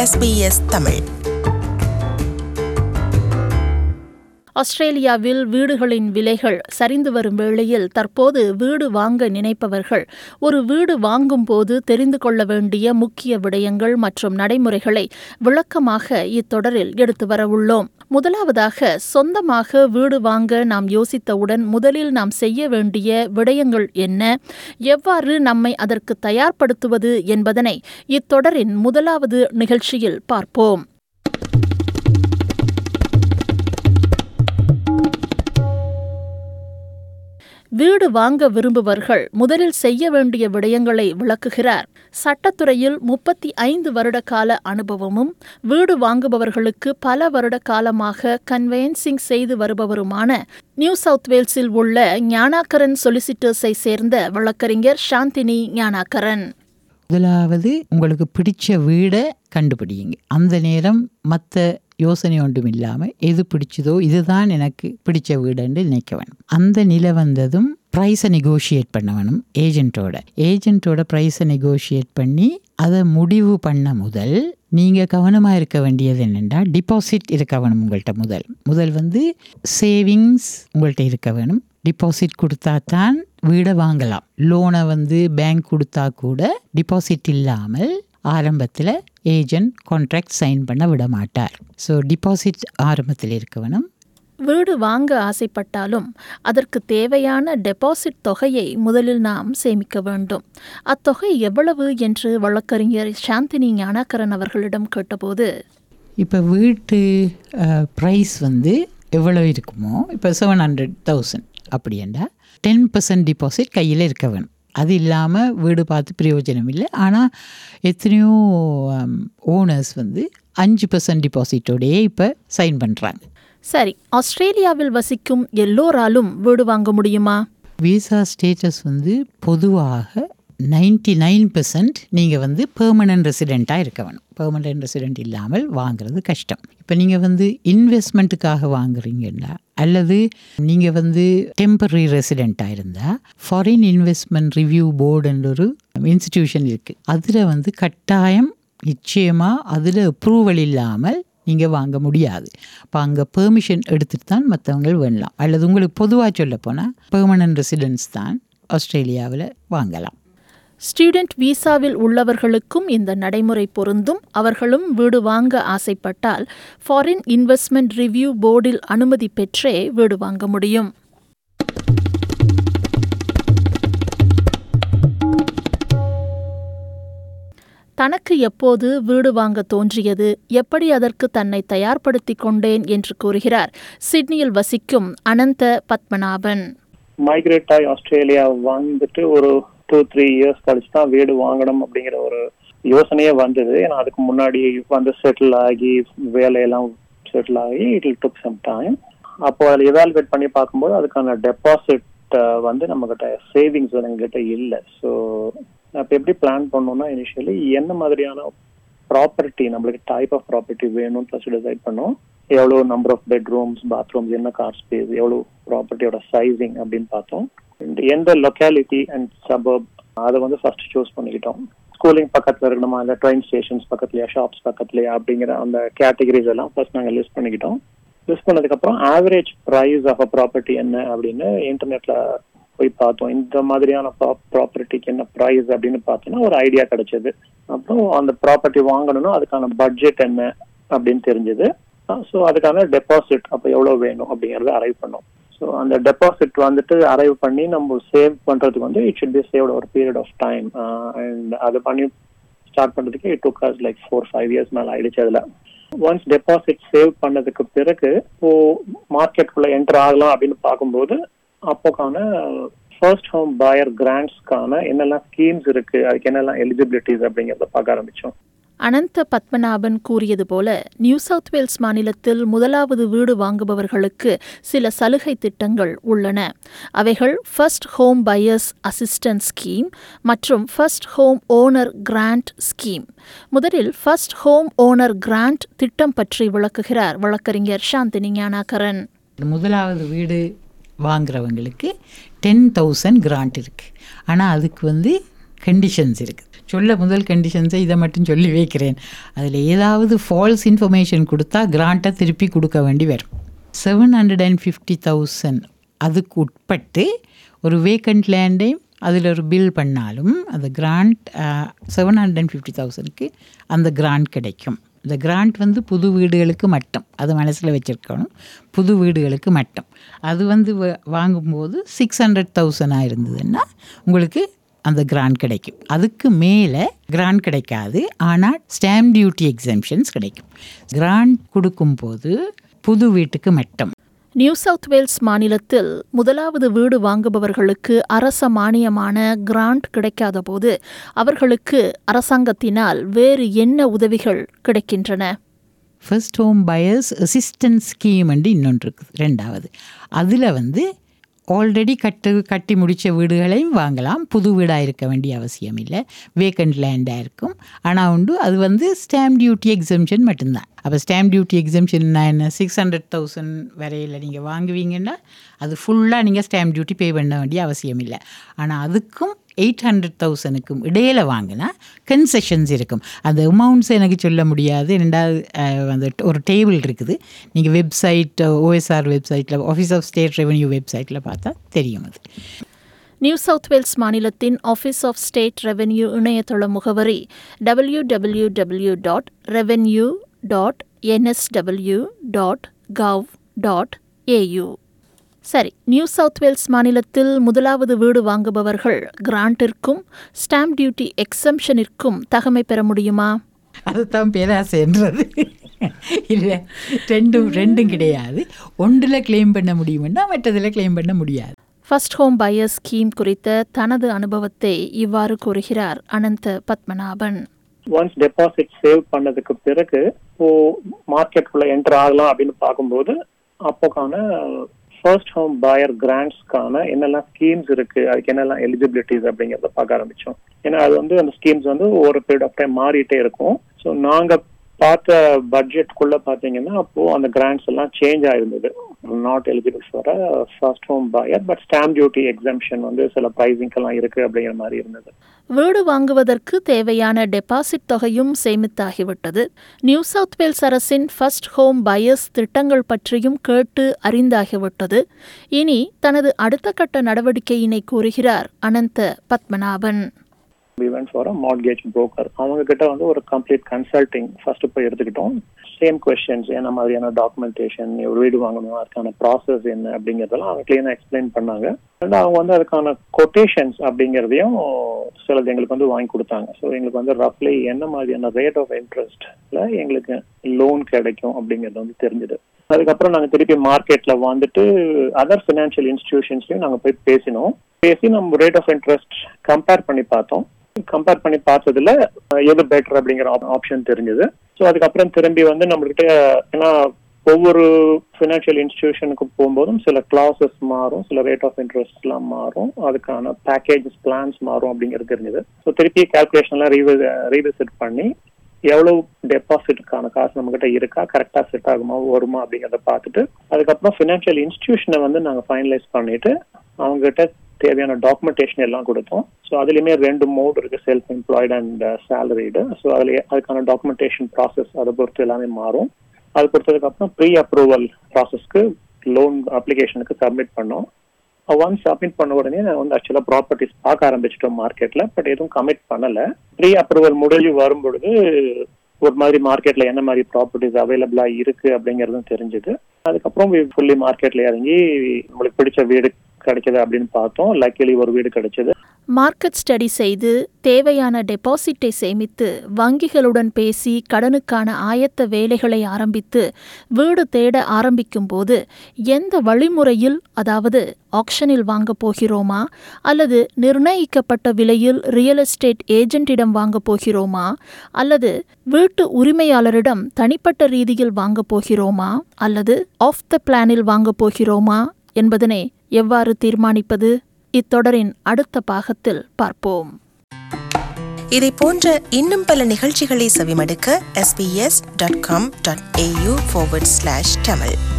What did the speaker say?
SBS Tamil ஆஸ்திரேலியாவில் வீடுகளின் விலைகள் சரிந்து வரும் வேளையில் தற்போது வீடு வாங்க நினைப்பவர்கள் ஒரு வீடு வாங்கும் போது தெரிந்து கொள்ள வேண்டிய முக்கிய விடயங்கள் மற்றும் நடைமுறைகளை விளக்கமாக இத்தொடரில் எடுத்து வரவுள்ளோம் முதலாவதாக சொந்தமாக வீடு வாங்க நாம் யோசித்தவுடன் முதலில் நாம் செய்ய வேண்டிய விடயங்கள் என்ன எவ்வாறு நம்மை அதற்கு தயார்படுத்துவது என்பதனை இத்தொடரின் முதலாவது நிகழ்ச்சியில் பார்ப்போம் வீடு வாங்க விரும்புவர்கள் முதலில் செய்ய வேண்டிய விடயங்களை விளக்குகிறார் சட்டத்துறையில் முப்பத்தி ஐந்து வருட கால அனுபவமும் வீடு வாங்குபவர்களுக்கு பல வருட காலமாக கன்வெயன்சிங் செய்து வருபவருமான நியூ சவுத் வேல்ஸில் உள்ள ஞானாக்கரன் சொலிசிட்டர்ஸை சேர்ந்த வழக்கறிஞர் சாந்தினி ஞானாக்கரன் முதலாவது உங்களுக்கு பிடிச்ச வீடை கண்டுபிடிங்க அந்த நேரம் மற்ற யோசனை ஒன்றும் இல்லாமல் எது பிடிச்சதோ இதுதான் எனக்கு பிடிச்ச வீடுன்னு நினைக்க வேணும் அந்த நிலை வந்ததும் ப்ரைஸை நெகோஷியேட் பண்ண வேணும் ஏஜென்ட்டோட ஏஜென்ட்டோட ப்ரைஸை நெகோஷியேட் பண்ணி அதை முடிவு பண்ண முதல் நீங்கள் கவனமாக இருக்க வேண்டியது என்னென்னா டிபாசிட் இருக்க வேணும் உங்கள்கிட்ட முதல் முதல் வந்து சேவிங்ஸ் உங்கள்கிட்ட இருக்க வேணும் டிபாசிட் கொடுத்தா தான் வீடை வாங்கலாம் லோனை வந்து பேங்க் கொடுத்தா கூட டிபாசிட் இல்லாமல் ஆரம்பத்தில் ஏஜென்ட் கான்ட்ராக்ட் சைன் பண்ண விட மாட்டார் ஸோ டிபாசிட் ஆரம்பத்தில் இருக்க வேணும் வீடு வாங்க ஆசைப்பட்டாலும் அதற்கு தேவையான டெபாசிட் தொகையை முதலில் நாம் சேமிக்க வேண்டும் அத்தொகை எவ்வளவு என்று வழக்கறிஞர் சாந்தினி ஞானாக்கரன் அவர்களிடம் கேட்டபோது இப்போ வீட்டு ப்ரைஸ் வந்து எவ்வளோ இருக்குமோ இப்போ செவன் ஹண்ட்ரட் தௌசண்ட் அப்படின்னா டென் பர்சன்ட் டிபாசிட் கையில் இருக்க வேணும் அது இல்லாமல் வீடு பார்த்து பிரயோஜனம் இல்லை ஆனால் எத்தனையோ ஓனர்ஸ் வந்து அஞ்சு பர்சன்ட் டிபாசிட்டோடையே இப்போ சைன் பண்ணுறாங்க சரி ஆஸ்திரேலியாவில் வசிக்கும் எல்லோராலும் வீடு வாங்க முடியுமா விசா ஸ்டேட்டஸ் வந்து பொதுவாக நைன்டி நைன் பெர்சன்ட் நீங்கள் வந்து பெர்மனன்ட் ரெசிடெண்ட்டாக இருக்க வேணும் பெர்மனன்ட் ரெசிடெண்ட் இல்லாமல் வாங்குறது கஷ்டம் இப்போ நீங்கள் வந்து இன்வெஸ்ட்மெண்ட்டுக்காக வாங்குறீங்கன்னா அல்லது நீங்கள் வந்து டெம்பரரி ரெசிடெண்ட்டாக இருந்தால் ஃபாரின் இன்வெஸ்ட்மெண்ட் ரிவ்யூ போர்டுன்ற ஒரு இன்ஸ்டிடியூஷன் இருக்குது அதில் வந்து கட்டாயம் நிச்சயமாக அதில் அப்ரூவல் இல்லாமல் நீங்கள் வாங்க முடியாது இப்போ அங்கே பெர்மிஷன் எடுத்துட்டு தான் மற்றவங்க வேணலாம் அல்லது உங்களுக்கு பொதுவாக சொல்ல போனால் பெர்மனன்ட் ரெசிடென்ஸ் தான் ஆஸ்திரேலியாவில் வாங்கலாம் ஸ்டூடெண்ட் விசாவில் உள்ளவர்களுக்கும் இந்த நடைமுறை பொருந்தும் அவர்களும் வீடு வாங்க ஆசைப்பட்டால் ஃபாரின் இன்வெஸ்ட்மெண்ட் ரிவ்யூ போர்டில் அனுமதி பெற்றே வீடு வாங்க முடியும் தனக்கு எப்போது வீடு வாங்க தோன்றியது எப்படி அதற்கு தன்னை தயார்படுத்திக் கொண்டேன் என்று கூறுகிறார் சிட்னியில் வசிக்கும் அனந்த பத்மநாபன் மைக்ரேட் ஆகி ஆஸ்திரேலியா வந்துட்டு ஒரு டூ த்ரீ இயர்ஸ் கழிச்சு தான் வீடு வாங்கணும் அப்படிங்கிற ஒரு யோசனையே வந்தது ஏன்னா அதுக்கு முன்னாடி வந்து செட்டில் ஆகி வேலையெல்லாம் செட்டில் ஆகி இட் டுக் சம் டைம் அப்போ அதில் எவாலுவேட் பண்ணி பார்க்கும்போது அதுக்கான டெபாசிட் வந்து நம்மகிட்ட சேவிங்ஸ் எங்ககிட்ட இல்லை ஸோ அப்போ எப்படி பிளான் பண்ணோம்னா இனிஷியலி என்ன மாதிரியான ப்ராப்பர்ட்டி நம்மளுக்கு டைப் ஆஃப் ப்ராப்பர்ட்டி வேணும்னு ஃபர்ஸ்ட் டிசைட் பண்ணோம் எவ்வளோ நம்பர் ஆஃப் பெட்ரூம்ஸ் பாத்ரூம்ஸ் என்ன கார் ஸ்பேஸ் எவ்வளோ ப்ராப்பர்ட்டியோட சைசிங் அப்படின்னு பார்த்தோம் எந்த லொக்காலிட்டி அண்ட் சபர்ப் அதை வந்து ஃபர்ஸ்ட் சூஸ் பண்ணிக்கிட்டோம் ஸ்கூலிங் பக்கத்தில் இருக்கணுமா இல்லை ட்ரெயின் ஸ்டேஷன்ஸ் பக்கத்துலையா ஷாப்ஸ் பக்கத்துலையா அப்படிங்கிற அந்த கேட்டகரிஸ் எல்லாம் ஃபர்ஸ்ட் நாங்கள் லிஸ்ட் பண்ணிக்கிட்டோம் லிஸ்ட் பண்ணதுக்கப்புறம் average price of a property என்ன அப்படின்னு இன்டர்நெட்ல போய் பார்த்தோம் இந்த மாதிரியான ப்ராப்பர்ட்டிக்கு என்ன ப்ரைஸ் அப்படின்னு பார்த்தோம்னா ஒரு ஐடியா கிடைச்சது அப்புறம் அந்த ப்ராப்பர்ட்டி வாங்கணும்னா அதுக்கான பட்ஜெட் என்ன அப்படின்னு தெரிஞ்சது ஸோ அதுக்கான டெபாசிட் அப்போ எவ்வளோ வேணும் அப்படிங்கறத அரைவ் பண்ணோம் ஸோ அந்த டெபாசிட் வந்துட்டு அரைவ் பண்ணி நம்ம சேவ் பண்றதுக்கு வந்து இட் ஷுட் பி சேவ்ட் ஒரு பீரியட் ஆஃப் டைம் அண்ட் அது பண்ணி ஸ்டார்ட் பண்றதுக்கு it took us like four five years மேலே ஆயிடுச்சு அதில் ஒன்ஸ் டெபாசிட் சேவ் பண்ணதுக்கு பிறகு இப்போ மார்க்கெட்டுக்குள்ள என்டர் ஆகலாம் அப்படின்னு பார்க்கும்போது அப்போக்கான ஃபர்ஸ்ட் ஹோம் பயர் கிராண்ட்ஸ்க்கான என்னெல்லாம் ஸ்கீம்ஸ் இருக்கு அதுக்கு என்னெல்லாம் எலிஜிபிலிட்டிஸ் அப்படிங்கிறத பார்க்க ஆரம்பிச்சோம் அனந்த பத்மநாபன் கூறியது போல நியூ சவுத் வேல்ஸ் மாநிலத்தில் முதலாவது வீடு வாங்குபவர்களுக்கு சில சலுகை திட்டங்கள் உள்ளன அவைகள் first home buyers assistant scheme மற்றும் first home owner grant scheme முதலில் ஃபர்ஸ்ட் ஹோம் ஓனர் கிராண்ட் திட்டம் பற்றி விளக்குகிறார் வழக்கறிஞர் சாந்தினி ஞானாகரன் முதலாவது வீடு வாங்குறவங்களுக்கு டென் தௌசண்ட் கிராண்ட் இருக்குது ஆனால் அதுக்கு வந்து கண்டிஷன்ஸ் இருக்குது சொல்ல முதல் கண்டிஷன்ஸை இதை மட்டும் சொல்லி வைக்கிறேன் அதில் ஏதாவது ஃபால்ஸ் இன்ஃபர்மேஷன் கொடுத்தா கிராண்ட்டை திருப்பி கொடுக்க வேண்டி வரும் seven hundred and fifty thousand அதுக்கு உட்பட்டு ஒரு வேக்கண்ட் லேண்டையும் அதில் ஒரு பில் பண்ணாலும் அந்த grant seven hundred and fifty தௌசண்ட்க்கு அந்த கிராண்ட் கிடைக்கும் இந்த கிராண்ட் வந்து புது வீடுகளுக்கு மட்டும் அது மனசில் வச்சுருக்கணும் புது வீடுகளுக்கு மட்டும் அது வந்து வ- வாங்கும்போது சிக்ஸ் ஹண்ட்ரட் தௌசண்டாக இருந்ததுன்னா உங்களுக்கு அந்த கிராண்ட் கிடைக்கும் அதுக்கு மேலே கிராண்ட் கிடைக்காது ஆனால் ஸ்டாம்ப் டியூட்டி எக்ஸம்ஷன்ஸ் கிடைக்கும் கிராண்ட் கொடுக்கும்போது புது வீட்டுக்கு மட்டும் நியூ சவுத் வேல்ஸ் மாநிலத்தில் முதலாவது வீடு வாங்குபவர்களுக்கு அரச மானியமான கிராண்ட் கிடைக்காத போது அவர்களுக்கு அரசாங்கத்தினால் வேறு என்ன உதவிகள் கிடைக்கின்றன first home buyers assistance scheme இன்னொன்று இருக்குது ரெண்டாவது அதில் வந்து ஆல்ரெடி கட்டு கட்டி முடித்த வீடுகளையும் வாங்கலாம் புது வீடாக இருக்க வேண்டிய அவசியம் இல்லை வேக்கண்ட் லேண்டாக இருக்கும் ஆனால் உண்டு அது வந்து ஸ்டாம்ப் டியூட்டி எக்ஸம்ஷன் மட்டும்தான் அப்போ ஸ்டாம்ப் டியூட்டி எக்ஸம்ஷன்னா என்ன சிக்ஸ் ஹண்ட்ரட் தௌசண்ட் வரையில் நீங்கள் வாங்குவீங்கன்னா அது ஃபுல்லாக நீங்கள் ஸ்டாம்ப் டியூட்டி பே பண்ண வேண்டிய அவசியம் இல்லை ஆனால் அதுக்கும் எயிட் ஹண்ட்ரட் தௌசண்ட்க்கும் இடையில வாங்கினா கன்செஷன்ஸ் இருக்கும் அந்த அமௌண்ட்ஸ் எனக்கு சொல்ல முடியாது ரெண்டாவது அஹ், அந்த ஒரு டேபிள் இருக்குது நீங்கள் வெப்சைட் ஓஎஸ்ஆர் வெப்சைட்டில் ஆஃபீஸ் ஆஃப் ஸ்டேட் ரெவென்யூ வெப்சைட்டில் பார்த்தா தெரியும் அது நியூ சவுத் வேல்ஸ் மாநிலத்தின் ஆஃபீஸ் ஆஃப் ஸ்டேட் ரெவென்யூ இணையதள முகவரி W W W dot revenue dot NSW dot gov dot AU சரி நியூ சவுத் வேல்ஸ் மாநிலத்தில் முதலாவது வீடு வாங்குபவர்கள் கிராண்டிற்கும் ஸ்டாம்ப் டியூட்டி எக்ஸம்ஷனிற்கும் தகமை பெற முடியுமா அதுதான் பேராசைன்றது இல்லை ரெண்டும் ரெண்டும் கிடையாது ஒன்றில் கிளைம் பண்ண முடியும்னா மற்றதில் கிளைம் பண்ண முடியாது ஃபர்ஸ்ட் ஹோம் பையர் ஸ்கீம் குறித்த தனது அனுபவத்தை இவ்வாறு கூறுகிறார் Anantha Padmanabhan once deposit save பண்ணதுக்கு பிறகு இப்போ மார்க்கெட்டுக்குள்ள என்டர் ஆகலாம் அப்படின்னு பார்க்கும்போது அப்போக்கான ஃபர்ஸ்ட் ஹோம் பயர் கிராண்ட்ஸ்க்கான என்னெல்லாம் ஸ்கீம்ஸ் இருக்கு அதுக்கு என்னெல்லாம் எலிஜிபிலிட்டிஸ் அப்படிங்கறத பார்க்க ஆரம்பிச்சோம் ஏன்னா அது வந்து அந்த ஸ்கீம்ஸ் வந்து ஒரு பீரியட் ஆஃப் டைம் மாறிட்டே இருக்கும் ஸோ நாங்க பார்த்த பட்ஜெட்குள்ள பாத்தீங்கன்னா அப்போ அந்த கிராண்ட்ஸ் எல்லாம் சேஞ்ச் ஆயிருந்தது not eligible for first home buyer but stamp duty exemption வந்து சில ப்ரைசிங்க்கெல்லாம் இருக்கு அப்படிங்கிற மாதிரி இருந்தது வீடு வாங்குவதற்கு தேவையான டெபாசிட் தொகையும் சேமித்தாகிவிட்டது நியூ சவுத் வேல்ஸ் அரசின் ஃபர்ஸ்ட் ஹோம் பயர்ஸ் திட்டங்கள் பற்றியும் கேட்டு அறிந்தாகிவிட்டது இனி தனது அடுத்த கட்ட நடவடிக்கையினை கூறுகிறார் Anantha Padmanabhan we went for a mortgage broker அவங்க கிட்ட வந்து ஒரு கம்ப்ளீட் கன்சல்டிங் ஃபர்ஸ்ட் போய் எடுத்துக்கிட்டோம் சேம் கொஸ்டின்ஸ் என்ன மாதிரியான டாக்குமெண்டேஷன் ஒரு வீடு வாங்கணும் அதுக்கான ப்ராசஸ் என்ன அப்படிங்கறதெல்லாம் அவங்க கிளீனா எக்ஸ்பிளைன் பண்ணாங்க அண்ட் அவங்க வந்து அதுக்கான கொட்டேஷன்ஸ் அப்படிங்கறதையும் சிலது எங்களுக்கு வந்து வாங்கி கொடுத்தாங்க ஸோ எங்களுக்கு வந்து ரஃப்லி என்ன மாதிரியான ரேட் ஆஃப் இன்ட்ரெஸ்ட்ல எங்களுக்கு லோன் கிடைக்கும் அப்படிங்கிறது வந்து தெரிஞ்சது அதுக்கப்புறம் நாங்க திருப்பி மார்க்கெட்ல வந்துட்டு அதர் ஃபினான்ஷியல் இன்ஸ்டிடியூஷன்ஸ்லயும் நாங்க போய் பேசினோம் பேசி நம்ம ரேட் ஆஃப் இன்ட்ரெஸ்ட் கம்பேர் பண்ணி பார்த்தோம் கம்பேர் பண்ணி பார்த்ததுல அஹ், எது பெட்டர் அப்படிங்கிற ஆப்ஷன் தெரிஞ்சது ஸோ அதுக்கப்புறம் திரும்பி வந்து நம்மகிட்ட ஏன்னா ஒவ்வொரு ஃபினான்ஷியல் இன்ஸ்டிடியூஷனுக்கு போகும்போதும் சில கிளாஸஸ் மாறும் சில ரேட் ஆஃப் இன்ட்ரெஸ்ட்லாம் மாறும் அதுக்கான பேக்கேஜஸ் பிளான்ஸ் மாறும் அப்படிங்கிறது தெரிஞ்சது ஸோ திருப்பி கால்குலேஷன்லாம் ரீவிசிட் பண்ணி எவ்வளவு டெபாசிட்டுக்கான காசு நம்ம கிட்ட இருக்கா கரெக்டா செட் ஆகுமா வருமா அப்படிங்கறத பார்த்துட்டு அதுக்கப்புறம் ஃபினான்ஷியல் இன்ஸ்டிடியூஷனை வந்து நாங்க ஃபைனலைஸ் பண்ணிட்டு அவங்க கிட்ட தேவையான டாக்குமெண்டேஷன் எல்லாம் கொடுத்தோம் ஸோ அதுலயுமே ரெண்டு மோட் இருக்கு self employed and salaried so அதுல அதுக்கான டாக்குமெண்டேஷன் ப்ராசஸ் அதை பொறுத்து எல்லாமே மாறும் அது பொறுத்ததுக்கு அப்புறம் ப்ரீ அப்ரூவல் ப்ராசஸ்க்கு லோன் அப்ளிகேஷனுக்கு சப்மிட் பண்ணோம் ஒன்ஸ் சப்மிட் பண்ண உடனே நான் வந்து ஆக்சுவலா ப்ராப்பர்ட்டிஸ் பார்க்க ஆரம்பிச்சிட்டோம் மார்க்கெட்ல பட் எதுவும் கமிட் பண்ணல ப்ரீ அப்ரூவல் முடிஞ்சு வரும் பொழுது ஒரு மாதிரி மார்க்கெட்ல என்ன மாதிரி ப்ராப்பர்ட்டிஸ் அவைலபிளா இருக்கு அப்படிங்கறதும் தெரிஞ்சது அதுக்கப்புறம் ஃபுல்லி மார்க்கெட்ல இறங்கி நம்மளுக்கு பிடிச்ச வீடு கிடைச்சது அப்படின்னு பார்த்தோம் லக்கிலி ஒரு வீடு கிடைச்சது மார்க்கெட் ஸ்டடி செய்து தேவையான டெபாசிட்டை சேமித்து வங்கிகளுடன் பேசி கடனுக்கான ஆயத்த வேலைகளை ஆரம்பித்து வீடு தேட ஆரம்பிக்கும் போது எந்த வழிமுறையில் அதாவது ஆக்ஷனில் வாங்கப் போகிறோமா அல்லது நிர்ணயிக்கப்பட்ட விலையில் ரியல் எஸ்டேட் ஏஜென்ட்டிடம் வாங்கப் போகிறோமா அல்லது வீட்டு உரிமையாளரிடம் தனிப்பட்ட ரீதியில் வாங்கப் போகிறோமா அல்லது ஆஃப் த பிளானில் வாங்கப் போகிறோமா என்பதனை எவ்வாறு தீர்மானிப்பது இத்தொடரின் அடுத்த பாகத்தில் பார்ப்போம் இதை போன்ற இன்னும் பல நிகழ்ச்சிகளை செவிமடுக்க sbs.com.au forward slash tamil